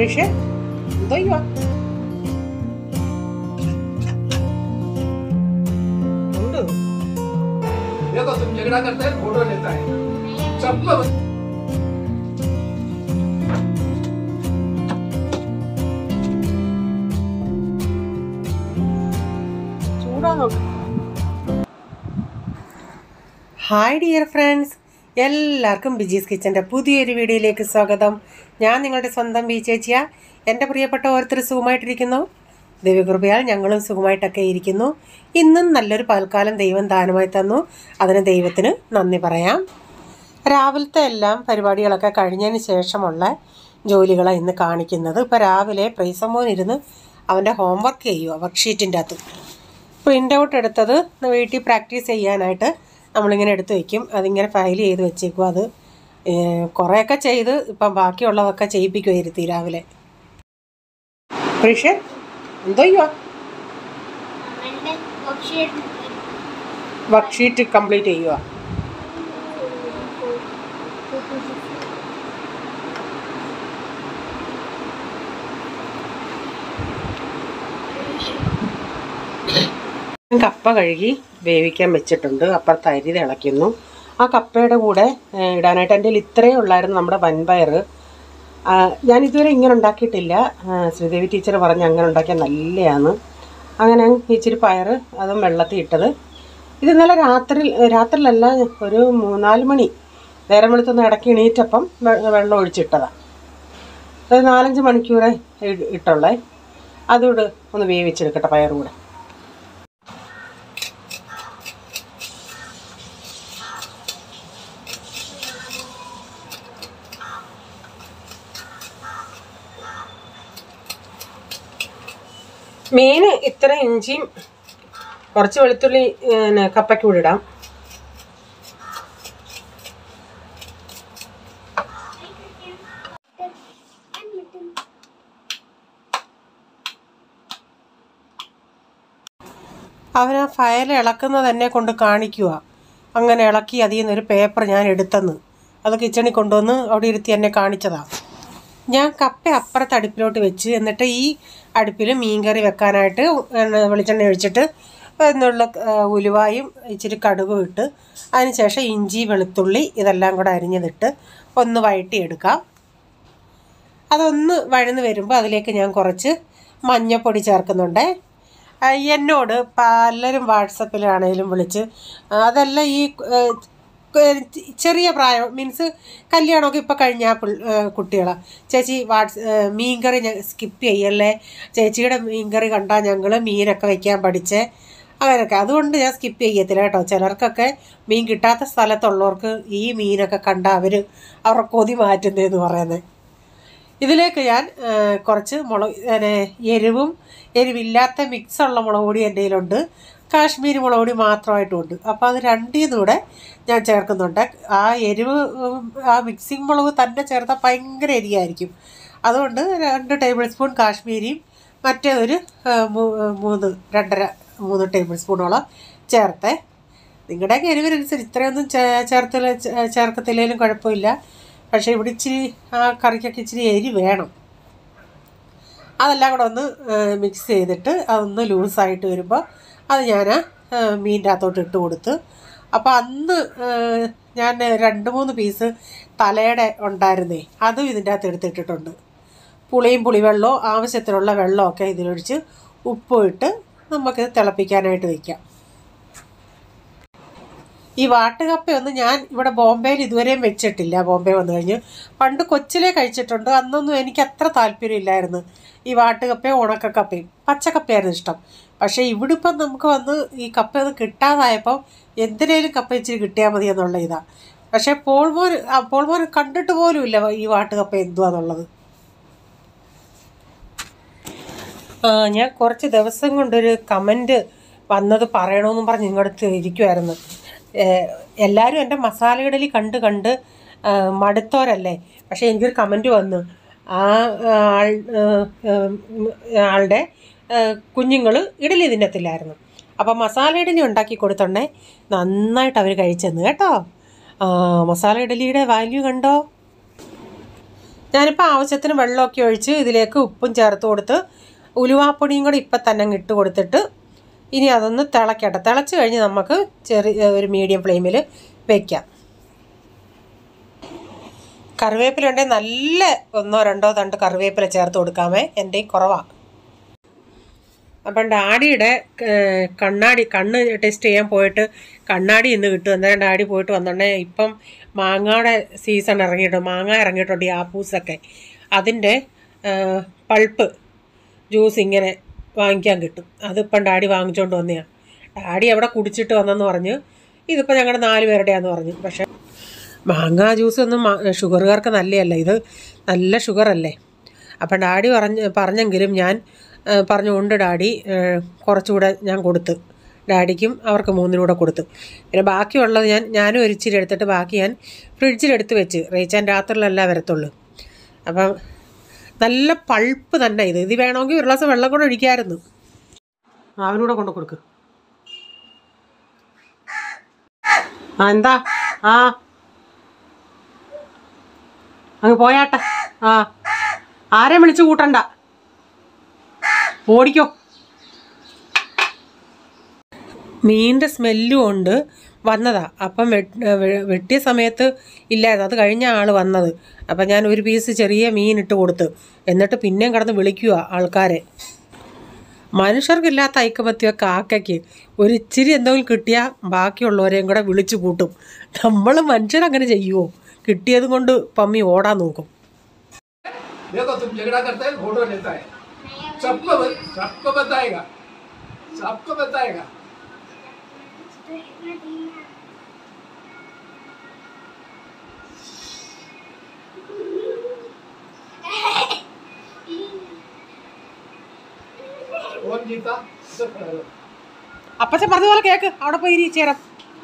ഋഷി എന്തോ ചെയ്യുവാ ഉണ്ട്. देखो तुम झगड़ा करते हैं फोटो लेता है सबको ചൂടാണോ ഹായ് ഡിയർ ഫ്രണ്ട്സ് എല്ലാവർക്കും ബിജീസ് കിച്ചൻ്റെ പുതിയൊരു വീഡിയോയിലേക്ക് സ്വാഗതം ഞാൻ നിങ്ങളുടെ സ്വന്തം ബി ചേച്ചിയ എൻ്റെ പ്രിയപ്പെട്ട ഓരോരുത്തർ സുഖമായിട്ടിരിക്കുന്നു ദൈവകൃപയാൽ ഞങ്ങളും സുഖമായിട്ടൊക്കെ ഇരിക്കുന്നു ഇന്നും നല്ലൊരു പൽക്കാലം ദൈവം ദാനമായി തന്നു അതിന് ദൈവത്തിന് നന്ദി പറയാം രാവിലത്തെ എല്ലാം പരിപാടികളൊക്കെ കഴിഞ്ഞതിന് ശേഷമുള്ള ജോലികളാണ് ഇന്ന് കാണിക്കുന്നത് ഇപ്പോൾ രാവിലെ പ്രീസമോൻ ഇരുന്ന് അവൻ്റെ ഹോംവർക്ക് ചെയ്യുക വർക്ക്ഷീറ്റിൻ്റെ അകത്ത് പ്രിൻ്റ് ഔട്ട് എടുത്തത് വീട്ടിൽ പ്രാക്ടീസ് ചെയ്യാനായിട്ട് നമ്മളിങ്ങനെ എടുത്ത് വയ്ക്കും അതിങ്ങനെ ഫയൽ ചെയ്ത് വെച്ചേക്കും അത് ഏഹ്, കുറേയൊക്കെ ചെയ്ത് ഇപ്പം ബാക്കിയുള്ളതൊക്കെ ചെയ്യിപ്പിക്കുമായിരുത്തി രാവിലെ പ്രീഷൻ എന്തോ ചെയ്യുക അവന്റെ വർക്ക്ഷീറ്റ് വർക്ക്ഷീറ്റ് കംപ്ലീറ്റ് ചെയ്യുക കപ്പ കഴുകി വേവിക്കാൻ വെച്ചിട്ടുണ്ട് അപ്പുറത്ത് അരി തിളയ്ക്കുന്നു ആ കപ്പയുടെ കൂടെ ഏഹ്, ഇടാനായിട്ട് എൻ്റെ കയ്യിൽ ഇത്രയേ ഉള്ളായിരുന്നു നമ്മുടെ വൻപയർ ആ, ഞാൻ ഇതുവരെ ഇങ്ങനെ ഉണ്ടാക്കിയിട്ടില്ല ആ, ശ്രീദേവി ടീച്ചർ പറഞ്ഞ് അങ്ങനെ ഉണ്ടാക്കിയാൽ നല്ലതാണ് അങ്ങനെ ഇച്ചിരി പയർ അതും വെള്ളത്തിൽ ഇട്ടത് ഇത് ഇന്നലെ രാത്രി രാത്രിയിലല്ല ഒരു മൂന്നാല് മണി നേരം വെളുത്തൊന്ന് ഇടയ്ക്ക് എണീറ്റപ്പം വെ- വെള്ളം ഒഴിച്ചിട്ടതാണ് ഒരു നാലഞ്ച് മണിക്കൂറേ ഇ- ഇട്ടുള്ളേ അതുകൂടെ ഒന്ന് വേവിച്ചെടുക്കട്ടെ പയർ കൂടെ മീൻ ഇത്ര ഇഞ്ചിയും കുറച്ച് വെളുത്തുള്ളി പിന്നെ കപ്പയ്ക്ക് കൂടെ ഇടാം അവൻ ആ ഫയൽ ഇളക്കുന്നത് എന്നെ കൊണ്ട് കാണിക്കുക അങ്ങനെ ഇളക്കി അതിൽ നിന്നൊരു പേപ്പർ ഞാൻ എടുത്തെന്ന് അത് കിച്ചണിൽ കൊണ്ടുവന്ന് അവിടെ ഇരുത്തി എന്നെ കാണിച്ചതാണ് ഞാൻ കപ്പ അപ്പുറത്ത് അടുപ്പിലോട്ട് വെച്ച് എന്നിട്ട് ഈ അടുപ്പിൽ മീൻകറി വെക്കാനായിട്ട് എണ്ണ വെളിച്ചെണ്ണ ഒഴിച്ചിട്ട് എന്നുള്ള ആ, ഉലുവായും ഇച്ചിരി കടുകും ഇട്ട് അതിനുശേഷം ഇഞ്ചി വെളുത്തുള്ളി ഇതെല്ലാം കൂടെ അരിഞ്ഞതിട്ട് ഒന്ന് വഴട്ടിയെടുക്കാം അതൊന്ന് വഴന്ന് വരുമ്പോൾ അതിലേക്ക് ഞാൻ കുറച്ച് മഞ്ഞൾപ്പൊടി ചേർക്കുന്നുണ്ട് ആ, എന്നോട് പലരും വാട്സപ്പിലാണേലും വിളിച്ച് ആ, അതല്ല ഈ ഏ, ഏ, ചെറിയ പ്രായം മീൻസ് കല്യാണമൊക്കെ ഇപ്പോൾ കഴിഞ്ഞ കുട്ടികളാണ് ചേച്ചി വാട്സ് ഏ, മീൻകറി സ്കിപ്പ് ചെയ്യല്ലേ ചേച്ചിയുടെ മീൻകറി കണ്ടാൽ ഞങ്ങൾ മീനൊക്കെ വയ്ക്കാൻ പഠിച്ചേ അങ്ങനെയൊക്കെ അതുകൊണ്ട് ഞാൻ സ്കിപ്പ് ചെയ്യത്തില്ല കേട്ടോ ചിലർക്കൊക്കെ മീൻ കിട്ടാത്ത സ്ഥലത്തുള്ളവർക്ക് ഈ മീനൊക്കെ കണ്ടാൽ അവർ അവരുടെ കൊതി മാറ്റുന്നതെന്ന് പറയുന്നത് ഇതിലേക്ക് ഞാൻ ആ, കുറച്ച് മുളക് പിന്നെ എരിവും എരിവില്ലാത്ത മിക്സുള്ള മുളക് പൊടി എൻ്റെ കയ്യിലുണ്ട് കാശ്മീരി മുളക് പൊടി മാത്രമായിട്ടുമുണ്ട് അപ്പോൾ അത് രണ്ടിൽ കൂടെ ഞാൻ ചേർക്കുന്നുണ്ട് ആ എരിവ് ഉം, ആ മിക്സിംഗ് മുളക് തന്നെ ചേർത്താൽ ഭയങ്കര എരിയായിരിക്കും അതുകൊണ്ട് രണ്ട് ടേബിൾ സ്പൂൺ കാശ്മീരിയും മറ്റേ ഒരു ആ, മൂ- മൂന്ന് രണ്ടര മൂന്ന് ടേബിൾ സ്പൂണോളം ചേർത്തേ നിങ്ങളുടെയൊക്കെ എരിവിനനുസരിച്ച് ഇത്രയൊന്നും ചേ- ചേർത്തില്ല ചേ- ചേർക്കത്തില്ലെങ്കിലും കുഴപ്പമില്ല പക്ഷേ ഇവിടെ ഇച്ചിരി ആ കറിക്കൊക്കെ ഇച്ചിരി എരി വേണം അതെല്ലാം കൂടെ ഒന്ന് മിക്സ് ചെയ്തിട്ട് അതൊന്ന് ലൂസായിട്ട് വരുമ്പോൾ അത് ഞാൻ മീനിൻ്റെ അകത്തോട്ട് ഇട്ട് കൊടുത്ത് അപ്പോൾ അന്ന് ആ, ഞാൻ രണ്ട് മൂന്ന് പീസ് തലയുടെ ഉണ്ടായിരുന്നേ അതും ഇതിൻ്റെ അകത്ത് എടുത്തിട്ടിട്ടുണ്ട് പുളിയും പുളിവെള്ളവും ആവശ്യത്തിനുള്ള വെള്ളമൊക്കെ ഇതിലൊഴിച്ച് ഉപ്പും ഇട്ട് നമുക്കിത് തിളപ്പിക്കാനായിട്ട് വയ്ക്കാം ഈ വാട്ടുകപ്പയൊന്നും ഞാൻ ഇവിടെ ബോംബെയിൽ ഇതുവരെയും വെച്ചിട്ടില്ല ബോംബെ വന്നു കഴിഞ്ഞ് പണ്ട് കൊച്ചിലെ കഴിച്ചിട്ടുണ്ട് അന്നൊന്നും എനിക്ക് അത്ര താല്പര്യമില്ലായിരുന്നു ഈ വാട്ടുകപ്പയും ഉണക്കക്കപ്പയും പച്ചക്കപ്പയായിരുന്നു ഇഷ്ടം പക്ഷേ ഇവിടെ ഇപ്പം നമുക്ക് വന്ന് ഈ കപ്പയൊന്നും കിട്ടാതായപ്പോൾ എന്തിനേലും കപ്പ ഇച്ചിരി കിട്ടിയാൽ മതി എന്നുള്ള ഇതാ പക്ഷേ പോൾമോൻ ആ, പോൾമോൻ കണ്ടിട്ട് പോലും ഇല്ല ഈ വാട്ടുകപ്പ എന്തുവാന്നുള്ളത് ആ, ഞാൻ കുറച്ച് ദിവസം കൊണ്ടൊരു കമൻറ്റ് വന്നത് പറയണമെന്നും പറഞ്ഞ് ഇങ്ങോട്ട് ഇരിക്കുമായിരുന്നു എല്ലാവരും എൻ്റെ മസാല ഇഡലി കണ്ട് കണ്ട് ആ, മടുത്തോരല്ലേ പക്ഷേ എനിക്കൊരു കമൻറ്റ് വന്നു ആ ആൾ ആ, ആ, ആളുടെ കുഞ്ഞുങ്ങൾ ഇഡലി തിന്നത്തില്ലായിരുന്നു അപ്പം മസാല ഇഡലി ഉണ്ടാക്കി കൊടുത്തോണ്ടേ നന്നായിട്ട് അവർ കഴിച്ചെന്ന് കേട്ടോ ആ, മസാല ഇഡലിയുടെ വാല്യൂ കണ്ടോ ഞാനിപ്പോൾ ആവശ്യത്തിന് വെള്ളമൊക്കെ ഒഴിച്ച് ഇതിലേക്ക് ഉപ്പും ചേർത്ത് കൊടുത്ത് ഉലുവാപ്പൊടിയും കൂടി ഇപ്പം തന്നെ അങ്ങ് ഇട്ട് കൊടുത്തിട്ട് ഇനി അതൊന്ന് തിളക്കട്ടെ തിളച്ച് കഴിഞ്ഞ് നമുക്ക് ചെറിയ ഒരു മീഡിയം ഫ്ലെയിമിൽ വയ്ക്കാം കറിവേപ്പില ഉണ്ടെങ്കിൽ നല്ല ഒന്നോ രണ്ടോ തണ്ട് കറിവേപ്പില ചേർത്ത് കൊടുക്കാമേ എൻ്റെ കുറവാണ് അപ്പം ഡാഡിയുടെ ഏർ, കണ്ണാടി കണ്ണ് ടെസ്റ്റ് ചെയ്യാൻ പോയിട്ട് കണ്ണാടി ഇന്ന് കിട്ടും അന്നേരം ഡാഡി പോയിട്ട് വന്നോണ്ടേ ഇപ്പം മാങ്ങയുടെ സീസൺ ഇറങ്ങിയിട്ടുണ്ട് മാങ്ങ ഇറങ്ങിയിട്ടുണ്ട് ഈ ആപ്പൂസൊക്കെ അതിൻ്റെ ഏർ, പൾപ്പ് ജ്യൂസ് ഇങ്ങനെ വാങ്ങിക്കാൻ കിട്ടും അതിപ്പം ഡാഡി വാങ്ങിച്ചുകൊണ്ട് വന്നതാണ് ഡാഡി അവിടെ കുടിച്ചിട്ട് വന്നെന്ന് പറഞ്ഞ് ഇതിപ്പോൾ ഞങ്ങളുടെ നാല് പേരുടെയാന്ന് പറഞ്ഞു പക്ഷേ മാങ്ങ ജ്യൂസ് ഒന്നും മാ- ഷുഗറുകാർക്ക് നല്ലതല്ല ഇത് നല്ല ഷുഗറല്ലേ അപ്പം ഡാഡി പറഞ്ഞ് പറഞ്ഞെങ്കിലും ഞാൻ ആ, പറഞ്ഞു ഉണ്ട് ഡാഡി ആ, കുറച്ചുകൂടെ ഞാൻ കൊടുത്ത് ഡാഡിക്കും അവർക്ക് മൂന്നിനും കൂടെ കൊടുത്തു പിന്നെ ബാക്കിയുള്ളത് ഞാൻ ഞാനും ഒരു ഇച്ചിരി എടുത്തിട്ട് ബാക്കി ഞാൻ ഫ്രിഡ്ജിലെടുത്ത് വെച്ച് റേച്ചാൻ രാത്രിയിലല്ല വരത്തുള്ളൂ അപ്പം നല്ല പൾപ്പ് തന്നെ ഇത് ഇത് വേണമെങ്കിൽ ഒരു ഗ്ലാസ് വെള്ളം കൂടെ ഒഴിക്കാമായിരുന്നു അവനൂടെ കൊണ്ട് കൊടുക്ക് ആ എന്താ ആ അങ്ങ് പോയാട്ടെ ആ ആരെയും വിളിച്ചു കൂട്ടണ്ട ഓടിക്കോ മീനിൻ്റെ സ്മെല്ലും ഉണ്ട് വന്നതാ അപ്പം വെട്ട് വെ- വെട്ടിയ സമയത്ത് ഇല്ലായിരുന്നു അത് കഴിഞ്ഞ ആൾ വന്നത് അപ്പം ഞാൻ ഒരു പീസ് ചെറിയ മീൻ ഇട്ട് കൊടുത്ത് എന്നിട്ട് പിന്നെയും കടന്ന് വിളിക്കുക ആൾക്കാരെ മനുഷ്യർക്കില്ലാത്ത ഐക്കമത്യ കാക്കയ്ക്ക് ഒരു ഇച്ചിരി എന്തെങ്കിലും കിട്ടിയാൽ ബാക്കിയുള്ളവരെയും കൂടെ വിളിച്ചു കൂട്ടും നമ്മൾ മനുഷ്യരങ്ങനെ ചെയ്യുമോ കിട്ടിയത് കൊണ്ട് പമ്മി ഓടാൻ നോക്കും देखो तुम झगड़ा करते हैं फोटो लेता है सबको ब- सबको बताएगा सबको बताएगा कौन जीता इधर खड़ा रहो। അപ്പച്ചൻ പറഞ്ഞ പോലെ കേക്ക് അവിടെ പോയി ഇരിച്ചേരാം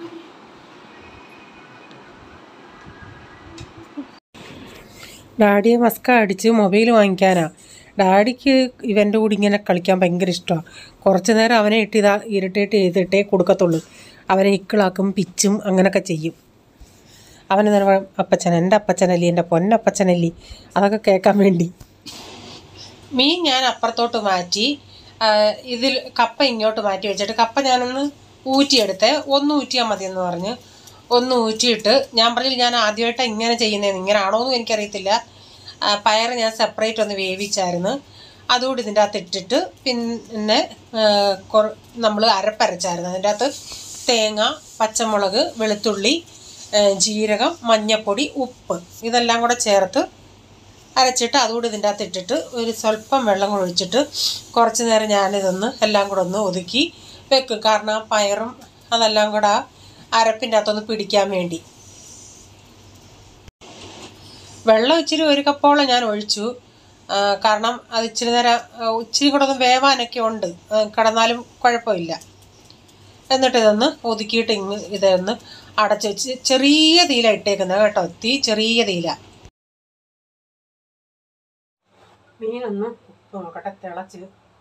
ഡാഡിയെ മസ്ക അടിച്ച് മൊബൈൽ വാങ്ങിക്കാനാ ഡാഡിക്ക് ഇവൻ്റെ കൂടി ഇങ്ങനെ കളിക്കാൻ ഭയങ്കര ഇഷ്ടമാണ് കുറച്ച് നേരം അവനെ ഇട്ട് ഇതാ ഇറിറ്റേറ്റ് ചെയ്തിട്ടേ കൊടുക്കത്തുള്ളൂ അവനെ ഇക്കിളാക്കും പിച്ചും അങ്ങനെയൊക്കെ ചെയ്യും അവന് നേരം പറയും, അപ്പച്ചൻ എൻ്റെ അപ്പച്ചനല്ലി എൻ്റെ പൊന്നപ്പച്ചനല്ലി അതൊക്കെ കേൾക്കാൻ വേണ്ടി മീൻ ഞാൻ അപ്പുറത്തോട്ട് മാറ്റി ആ, ഇതിൽ കപ്പ ഇങ്ങോട്ട് മാറ്റി വെച്ചിട്ട് കപ്പ ഞാനൊന്ന് ഊറ്റിയെടുത്ത് ഒന്ന് ഊറ്റിയാൽ മതി എന്ന് പറഞ്ഞ് ഒന്ന് ഊറ്റിയിട്ട് ഞാൻ പറഞ്ഞില്ല ഞാൻ ആദ്യമായിട്ടാണ് ഇങ്ങനെ ചെയ്യുന്നതെന്ന് ഇങ്ങനെ ആണോ എന്നും എനിക്കറിയത്തില്ല ആ, പയർ ഞാൻ സെപ്പറേറ്റ് ഒന്ന് വേവിച്ചായിരുന്നു അതുകൂടി ഇതിൻ്റെ അകത്ത് ഇട്ടിട്ട് പിന്നെ നമ്മൾ അരപ്പരച്ചായിരുന്നു അതിൻ്റെ അകത്ത് തേങ്ങ പച്ചമുളക് വെളുത്തുള്ളി ആ, ജീരകം മഞ്ഞപ്പൊടി ഉപ്പ് ഇതെല്ലാം കൂടെ ചേർത്ത് അരച്ചിട്ട് അതുകൂടി ഇതിൻ്റെ അകത്ത് ഇട്ടിട്ട് ഒരു സ്വല്പം വെള്ളം കൂടെ ഒഴിച്ചിട്ട് കുറച്ച് നേരം ഞാനിതൊന്ന് എല്ലാം കൂടെ ഒന്ന് ഒതുക്കി വെക്കും കാരണം ആ പയറും അതെല്ലാം കൂടെ ആ അരപ്പിൻ്റെ അകത്തൊന്ന് പിടിക്കാൻ വേണ്ടി വെള്ളം ഇച്ചിരി ഒരു കപ്പോളം ഞാൻ ഒഴിച്ചു ആ, കാരണം അത് ഇച്ചിരി നേരം ആ, ഇച്ചിരി കൂടെ ഒന്ന് വേവാനൊക്കെ ഉണ്ട് ആ, കിടന്നാലും കുഴപ്പമില്ല എന്നിട്ട് ഇതൊന്ന് ഒതുക്കിയിട്ട് ഇങ്ങ് ഇതൊന്ന് അടച്ച് വെച്ച് ചെറിയ തീയില ഇട്ടേക്കുന്നത് കേട്ടോ തീ ചെറിയ തീയില മീനൊന്ന് ഉപ്പ് നോക്കട്ടെ തിളച്ച്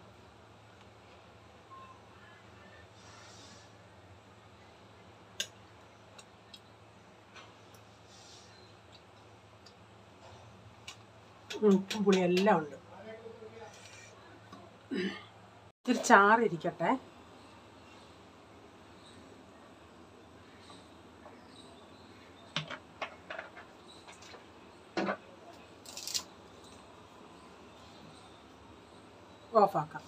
ഉം, ഉപ്പും പുളി എല്ലാം ഉണ്ട് ഇത്തിരി ചാറിരിക്കട്ടെ ഓഫാക്കാം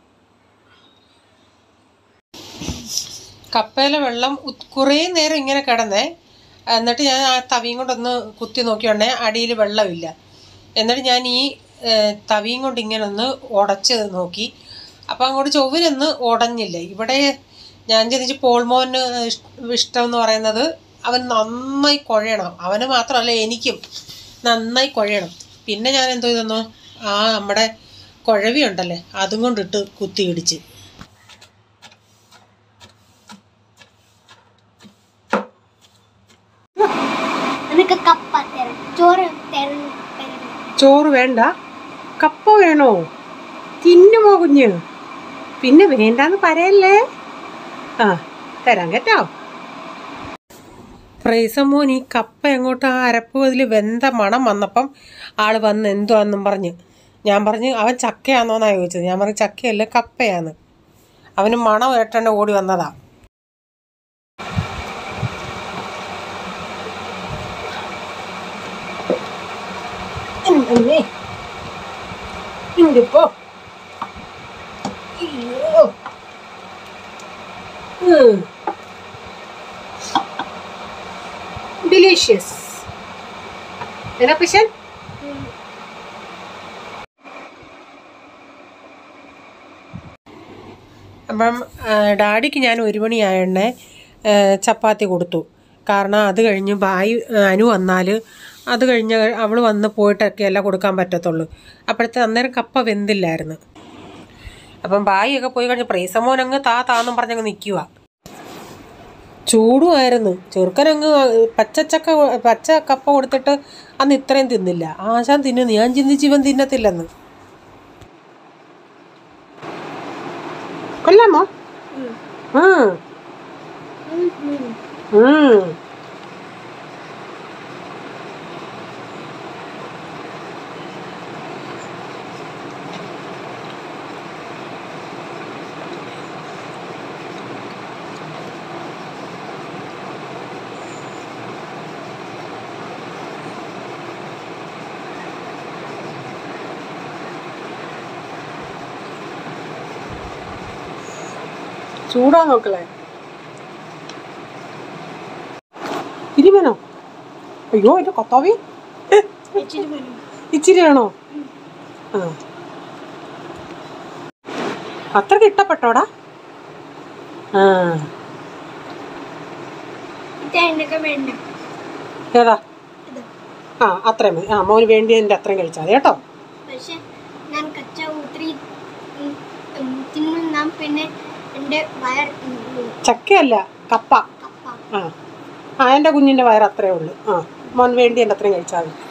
കപ്പയിലെ വെള്ളം ഉത്- കുറേ നേരം ഇങ്ങനെ കിടന്നേ എന്നിട്ട് ഞാൻ ആ തവിയും കൊണ്ടൊന്ന് കുത്തി നോക്കിയോണ്ടേ അടിയിൽ വെള്ളമില്ല എന്നിട്ട് ഞാൻ ഈ ഏഹ്, തവിയും കൊണ്ട് ഇങ്ങനെ ഒന്ന് ഉടച്ച് നോക്കി അപ്പം അങ്ങോട്ട് ചൊവ്വിനൊന്ന് ഉടഞ്ഞില്ല ഇവിടെ ഞാൻ ചിന്തിച്ച് പോൾമോന് ഇഷ്- ഇഷ്ടം എന്ന് പറയുന്നത് അവൻ നന്നായി കുഴയണം അവന് മാത്രമല്ല എനിക്കും നന്നായി കുഴയണം പിന്നെ ഞാൻ എന്തോ ഇതെന്നോ ആ നമ്മുടെ കുഴവി ഉണ്ടല്ലേ അതും കൊണ്ടിട്ട് കുത്തി ഇടിച്ച് നിനക്ക് കപ്പ തരും ചോറ് തരും തരും ചോറ് വേണ്ട കപ്പ വേണോ തിന്നുമോ കുഞ്ഞ് പിന്നെ വേണ്ടാന്ന് പറയല്ലേ ആ തരാം കേട്ടോ പ്രൈസമോൻ ഈ കപ്പ എങ്ങോട്ട് ആ അരപ്പ് അതിൽ വെന്ത മണം വന്നപ്പം ആൾ വന്ന് എന്തുവാന്നും പറഞ്ഞ് ഞാൻ പറഞ്ഞ് അവൻ ചക്കയാണോന്നാണ് ചോദിച്ചത് ഞാൻ പറഞ്ഞു ചക്കയല്ല കപ്പയാന്ന് അവന് മണം ഏട്ടണ്ട ഓടി വന്നതാ എന്നെ ഇണ്ടിപ്പോ അയ്യോ ഉം delicious. എന്നാ പിശൻ അപ്പം ആ, ഡാഡിക്ക് ഞാൻ ഒരു മണിയായണ്ണേ ചപ്പാത്തി കൊടുത്തു കാരണം അത് കഴിഞ്ഞ് ബായി ആ, അനു വന്നാൽ അത് കഴിഞ്ഞ് അവൾ വന്ന് പോയിട്ടൊക്കെ അല്ല കൊടുക്കാൻ പറ്റത്തുള്ളൂ അപ്പോഴത്തെ അന്നേരം കപ്പ വെന്തില്ലായിരുന്നു അപ്പം ബായിയൊക്കെ പോയി കഴിഞ്ഞ് പ്രൈസമോൻ അങ്ങ് താ താന്നും പറഞ്ഞങ്ങ് നിൽക്കുക ചൂടുമായിരുന്നു ചെറുക്കനങ്ങ് പച്ചച്ചക്ക പച്ച കപ്പ കൊടുത്തിട്ട് അന്ന് ഇത്രയും തിന്നില്ല ആശാൻ തിന്നുന്നു ഞാൻ ചിന്തിച്ച് ഇവൻ തിന്നത്തില്ലെന്ന് കൊല്ലാമോ ഉം. ഉം. ചൂടാ നോക്കളെ ഇരുമനോ അയ്യോ എന്റെ കൊത്താവി ഇച്ചിരി മതി. ഇച്ചിരി വേണോ ആ അത്രക്ക് ഇഷ്ടപ്പെട്ടോടാ ആ ഇത് എന്നൊക്കെ വേണ്ട ഏതാ ഇത് ആ അത്രയും മതി ആ മോന് വേണ്ടി എൻ്റെ അത്രയും കഴിച്ചാൽ മതി കേട്ടോ പക്ഷെ ഞാൻ കച്ച ഊത്രി തിന്നാൻ പിന്നെ എൻ്റെ വയർ ഉം, ഉം, ചക്കയല്ല കപ്പ കപ്പ ആ ആ എൻ്റെ കുഞ്ഞിൻ്റെ വയറ് അത്രേ ഉള്ളൂ ആ മോൻ വേണ്ടി എൻ്റെ അത്രയും കഴിച്ചാൽ മതി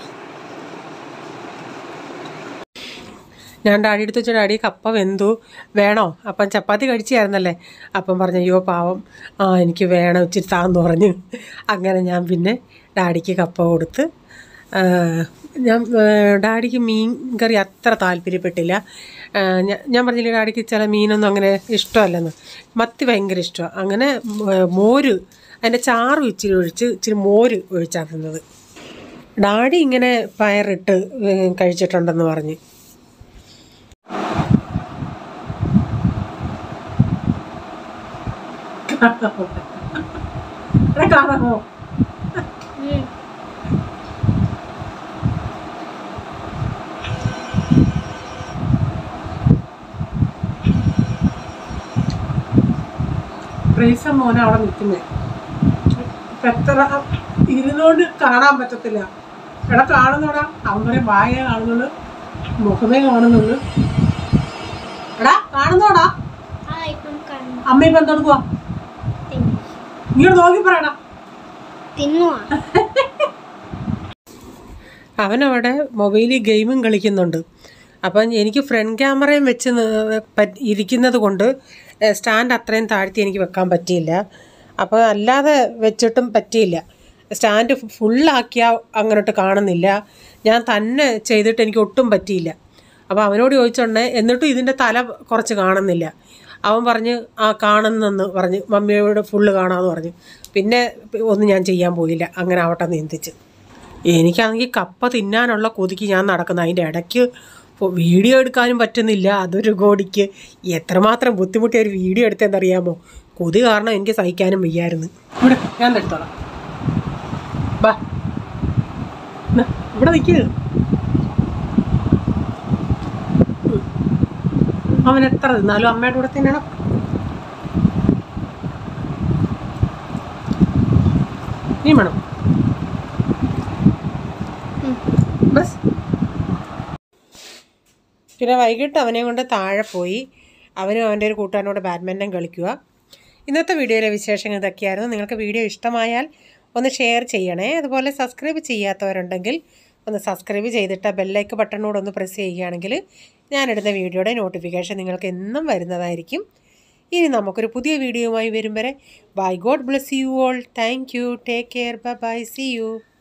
ഞാൻ ഡാഡി എടുത്ത് വെച്ച ഡാഡി കപ്പ വെന്തു വേണോ അപ്പം ചപ്പാത്തി കഴിച്ചായിരുന്നല്ലേ അപ്പം പറഞ്ഞു അയ്യോ പാവം ആ എനിക്ക് വേണം ഇച്ചിരി താന്ന് പറഞ്ഞു അങ്ങനെ ഞാൻ പിന്നെ ഡാഡിക്ക് കപ്പ കൊടുത്ത് ആ, ഞാൻ ആ, ഡാഡിക്ക് മീൻ കറി അത്ര താല്പര്യപ്പെട്ടില്ല ആ, ഞാ- ഞാൻ പറഞ്ഞില്ലേ ഡാഡിക്ക് ചില മീനൊന്നും അങ്ങനെ ഇഷ്ടമല്ലെന്ന് മത്തി ഭയങ്കര ഇഷ്ടമാണ് അങ്ങനെ മ- മോര് അതിൻ്റെ ചാറ് ഇച്ചിരി ഒഴിച്ച് ഇച്ചിരി മോര് ഒഴിച്ചാണ് തിന്നത് ഡാഡി ഇങ്ങനെ പയറിട്ട് ഏ, കഴിച്ചിട്ടുണ്ടെന്ന് പറഞ്ഞ് കാണാമോ ഉം. പ്രീസ മോനെ അവിടെ നിൽക്കുന്നേ എത്ര ഇരുന്നോണ്ട് കാണാൻ പറ്റത്തില്ല എടാ കാണുന്നോടാ അവരെ വായ കാണുന്നുള്ളു മുഖമേ കാണുന്നുള്ളു എടാ കാണുന്നോടാ ആ ഇപ്പം കാണുന്നു അമ്മ ഇപ്പൊ എന്തെടുക്കുവാ തിന്നു ഇങ്ങോട്ട് നോക്കി പറയടാ തിന്നുവാ അവനവിടെ മൊബൈലിൽ ഗെയിമും കളിക്കുന്നുണ്ട് അപ്പം എനിക്ക് ഫ്രണ്ട് ക്യാമറയും വെച്ച് നി- പറ്റ് ഇരിക്കുന്നത് കൊണ്ട് ഏഹ്, സ്റ്റാൻഡ് അത്രയും താഴ്ത്തി എനിക്ക് വെക്കാൻ പറ്റിയില്ല അപ്പോൾ അല്ലാതെ വെച്ചിട്ടും പറ്റിയില്ല സ്റ്റാൻഡ് ഫുള്ളാക്കിയാൽ അങ്ങോട്ട് കാണുന്നില്ല ഞാൻ തന്നെ ചെയ്തിട്ട് എനിക്ക് ഒട്ടും പറ്റിയില്ല അപ്പോൾ അവനോട് ചോദിച്ചോണ്ടേ എന്നിട്ടും ഇതിൻ്റെ തല കുറച്ച് കാണുന്നില്ല അവൻ പറഞ്ഞ് ആ കാണുന്നെന്ന് പറഞ്ഞ് മമ്മിയോട് ഫുള്ള് കാണാമെന്ന് പറഞ്ഞു പിന്നെ ഒന്നും ഞാൻ ചെയ്യാൻ പോയില്ല അങ്ങനെ ആവട്ടെ നീന്തിച്ച് എനിക്കാണെങ്കിൽ കപ്പ തിന്നാനുള്ള കൊതിക്ക് ഞാൻ നടക്കുന്നത് അതിൻ്റെ ഇടയ്ക്ക് ഇപ്പോൾ വീഡിയോ എടുക്കാനും പറ്റുന്നില്ല അതൊരു കോടിക്ക് എത്രമാത്രം ബുദ്ധിമുട്ടി ഒരു വീഡിയോ എടുത്തതെന്നറിയാമോ കൊതി കാരണം എനിക്ക് സഹിക്കാനും വയ്യായിരുന്നു ഇവിടെ ഞാൻ എടുത്തോളാം ബാ ന്നാ, ഇവിടെ നിൽക്കുക അവൻ എത്ര തിന്നാലും അമ്മയുടെ കൂടെ തിന്നണം നീ വേണം ബസ് പിന്നെ വൈകിട്ട് അവനെ കൊണ്ട് താഴെ പോയി അവനും അവൻ്റെ ഒരു കൂട്ടുകാരനോട് ബാഡ്മിൻ്റൺ കളിക്കുക ഇന്നത്തെ വീഡിയോയിലെ വിശേഷങ്ങൾ ഇതൊക്കെയായിരുന്നു നിങ്ങൾക്ക് വീഡിയോ ഇഷ്ടമായാൽ ഒന്ന് ഷെയർ ചെയ്യണേ അതുപോലെ സബ്സ്ക്രൈബ് ചെയ്യാത്തവരുണ്ടെങ്കിൽ ഒന്ന് സബ്സ്ക്രൈബ് ചെയ്തിട്ട് ബെല്ലൈക്ക് ബട്ടണോട് ഒന്ന് പ്രസ് ചെയ്യുകയാണെങ്കിൽ ഞാനിടുന്ന വീഡിയോയുടെ നോട്ടിഫിക്കേഷൻ നിങ്ങൾക്ക് എന്നും വരുന്നതായിരിക്കും ഇനി നമുക്കൊരു പുതിയ വീഡിയോയുമായി വരും വരെ bye God bless you all thank you take care bye bye see U